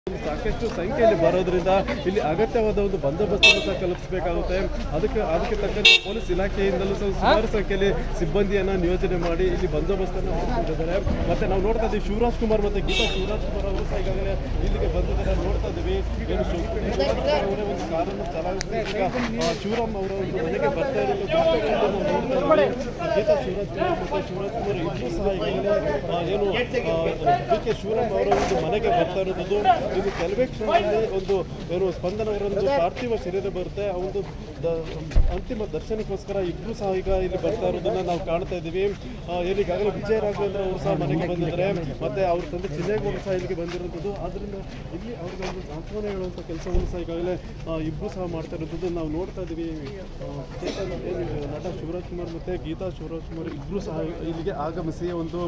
ಸಾಕಷ್ಟು ಸಂಖ್ಯೆಯಲ್ಲಿ ಬರೋದ್ರಿಂದ ಇಲ್ಲಿ ಅಗತ್ಯವಾದ ಒಂದು ಬಂದೋಬಸ್ತನ್ನು ಸಹ ಕಲ್ಪಿಸಬೇಕಾಗುತ್ತೆ ಅದಕ್ಕೆ ಅದಕ್ಕೆ ತಕ್ಕಂತೆ ಪೊಲೀಸ್ ಇಲಾಖೆಯಿಂದಲೂ ಸಹ ಸುಮಾರು ಸಂಖ್ಯೆಯಲ್ಲಿ ಸಿಬ್ಬಂದಿಯನ್ನ ನಿಯೋಜನೆ ಮಾಡಿ ಇಲ್ಲಿ ಬಂದೋಬಸ್ತನ್ನು ಮಾಡಿಕೊಂಡಿದ್ದಾರೆ ಮತ್ತೆ ನಾವು ನೋಡ್ತಾ ಇದ್ದೀವಿ ಶಿವರಾಜ್ ಕುಮಾರ್ ಮತ್ತೆ ಗೀತಾ ಶಿವರಾಜ್ ಕುಮಾರ್ ಅವರು ಸಹ ಈಗಾಗಲೇ ಇಲ್ಲಿಗೆ ಬಂದಿದ್ದಾರೆ ನೋಡ್ತಾ ಇದ್ದೀವಿ ಏನು ಶಿವ- ಶಿವರಾಜ್ ಕುಮಾರ್ ಅವರೇ ಒಂದು ಕಾರನ್ನು ಚಲಾಯಿಸಿ ಈಗ ಆ, ಶಿವರಾಮ್ ಅವರ ಒಂದು ಮನೆಗೆ ಬರ್ತಾ ಇರೋದು ದೃಶ್ಯಗಳನ್ನು ನಾವು ನೋಡ್ತಾ ಇದ್ದೀವಿ ಗೀತಾ ಶಿವರಾಜ್ ಕುಮಾರ್ ಮತ್ತೆ ಶಿವರಾಜ್ ಕುಮಾರ್ ಇಬ್ಬರು ಸಹ ಈಗಾಗಲೇ ಆ, ಏನು ಡಿ ಕೆ ಶಿವರಾಮ್ ಅವರ ಒಂದು ಮನೆಗೆ ಬರ್ತಾ ಇರೋದು ಇದು ಕೆಲವೇ ಕ್ಷಣದಲ್ಲಿ ಒಂದು ಏನು ಸ್ಪಂದನ ಅವರ ಒಂದು ಪಾರ್ಥಿವ ಶರೀರ ಬರುತ್ತೆ ಆ ಒಂದು ದ- ಅಂತಿಮ ದರ್ಶನಕ್ಕೋಸ್ಕರ ಇಬ್ರು ಸಹ ಈಗ ಇಲ್ಲಿ ಬರ್ತಾ ಇರೋದನ್ನ ನಾವು ಕಾಣ್ತಾ ಇದ್ದೀವಿ ಆ, ಏನು ಈಗಾಗಲೇ ವಿಜಯ ರಾಘವೇಂದ್ರ ಅವರು ಸಹ ಮನೆಗೆ ಬಂದಿದ್ದಾರೆ ಮತ್ತೆ ಅವ್ರ ತಂದೆ ಚಿನ್ನೇಗೌಡ ಸಹ ಇಲ್ಲಿಗೆ ಬಂದಿರುವಂಥದ್ದು ಆದ್ರಿಂದ ಇಲ್ಲಿ ಅವ್ರಿಗೆ ಒಂದು ಸಾಂತ್ವನ ಹೇಳುವಂಥ ಕೆಲಸವನ್ನು ಸಹ ಈಗಾಗಲೇ ಆ, ಇಬ್ರು ಸಹ ಮಾಡ್ತಾ ಇರೋದು ನಾವು ನೋಡ್ತಾ ಇದ್ದೀವಿ ಆ, ಚೇತನ್ ಏನು ನಟ ಶಿವರಾಜ್ ಕುಮಾರ್ ಮತ್ತೆ ಗೀತಾ ಶಿವರಾಜ್ ಕುಮಾರ್ ಇಬ್ರು ಸಹ ಇಲ್ಲಿಗೆ ಆಗಮಿಸಿ ಒಂದು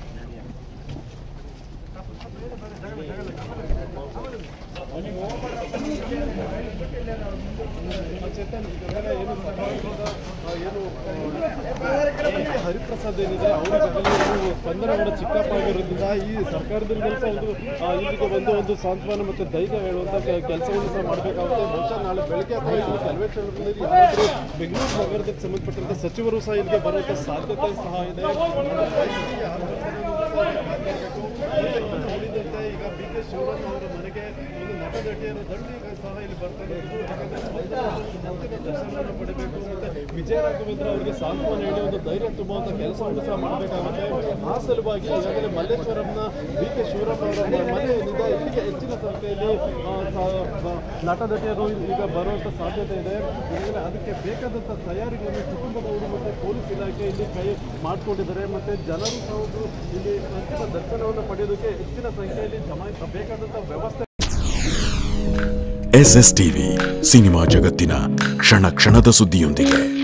ಚೇತನ್ ಈಗಾಗಲೇ ಏನು ಸರ್ಕಾರದ, ಆ, ಏನು ಆ, ಹರಿಪ್ರಸಾದ್ ಏನಿದೆ ಅವರಿಗಾಗಲೇ ಏನು ಸ್ಪಂದನ ಅವರ ಚಿಕ್ಕಪ್ಪ ಆಗಿರೋದ್ರಿಂದ ಈ ಸರ್ಕಾರದಲ್ಲಿ ಸಹ ಒಂದು ಆ, ಇಲ್ಲಿಗೆ ಬಂದು ಒಂದು ಸಾಂತ್ವನ ಮತ್ತು ಧೈರ್ಯ ಹೇಳುವಂಥ ಕೆಲಸವನ್ನು ಸಹ ಮಾಡಬೇಕಾಗುತ್ತೆ ಬಹುಶಃ ನಾಳೆ ಬೆಳಗ್ಗೆ ಅಥವಾ ಇನ್ನು ಕೆಲವೇ ಕ್ಷಣಗಳಲ್ಲಿ ಯಾರಾದರೂ ಬೆಂಗಳೂರು ನಗರಕ್ಕೆ ಸಂಬಂಧಪಟ್ಟಂತೆ ಸಚಿವರು ಸಹ ಇಲ್ಲಿಗೆ ಬರುವಂಥ ಸಾಧ್ಯತೆ ಸಹ ಇದೆ ಉಳಿದಂತೆ ಈಗ ಬಿ ಕೆ ಶಿವರಾಮ್ ಅವರ ಮನೆಗೆ ಒಂದು ನಟನಟಿಯರ ದಂಡಿ ಸಹ ಇಲ್ಲಿ ಬರ್ತಾರೆ ಅಂತಿಮ ದರ್ಶನವನ್ನು ಪಡೆಯಬೇಕು ಮತ್ತೆ ವಿಜಯ ರಾಘವೇಂದ್ರ ಅವರಿಗೆ ಸಾಂತ್ವನ ಹೇಳಿ ಒಂದು ಧೈರ್ಯ ತುಂಬುವಂತ ಕೆಲಸವನ್ನು ಸಹ ಮಾಡಬೇಕಾಗುತ್ತೆ ಆ ಸಲುವಾಗಿ ಈಗಾಗಲೇ ಮಲ್ಲೇಶ್ವರಂನ ಬಿ ಕೆ ಶಿವರಾಮ್ ಅವರ ಮ- ಮನೆ ಏನಿದೆ ಇಲ್ಲಿಗೆ ಹೆಚ್ಚಿನ ಸಂಖ್ಯೆಯಲ್ಲಿ ಆ, ಸ- ಸ- ನಟ ನಟಿಯರು ಈಗ ಬರುವಂತ ಸಾಧ್ಯತೆ ಇದೆ ಈಗಾಗಲೇ ಅದಕ್ಕೆ ಬೇಕಾದಂಥ ತಯಾರಿಗಳನ್ನು ಕುಟುಂಬದವರು ಮತ್ತು ಪೊಲೀಸ್ ಇಲಾಖೆ ಇಲ್ಲಿ ಕೈ ಮಾಡಿಕೊಂಡಿದ್ದಾರೆ ಮತ್ತೆ ಜನರು ಸಹ ಒಂದು ಇಲ್ಲಿ ಅಂತಿಮ ದರ್ಶನವನ್ನು ಪಡೆಯೋದಕ್ಕೆ ಹೆಚ್ಚಿನ ಸಂಖ್ಯೆಯಲ್ಲಿ ಜಮಾಯಿಸಬೇಕಾದಂಥ ವ್ಯವಸ್ಥೆ ಎಸ್ ಎಸ್ ಟಿವಿ ಸಿನಿಮಾ ಜಗತ್ತಿನ ಕ್ಷಣ ಕ್ಷಣದ ಸುದ್ದಿಯೊಂದಿಗೆ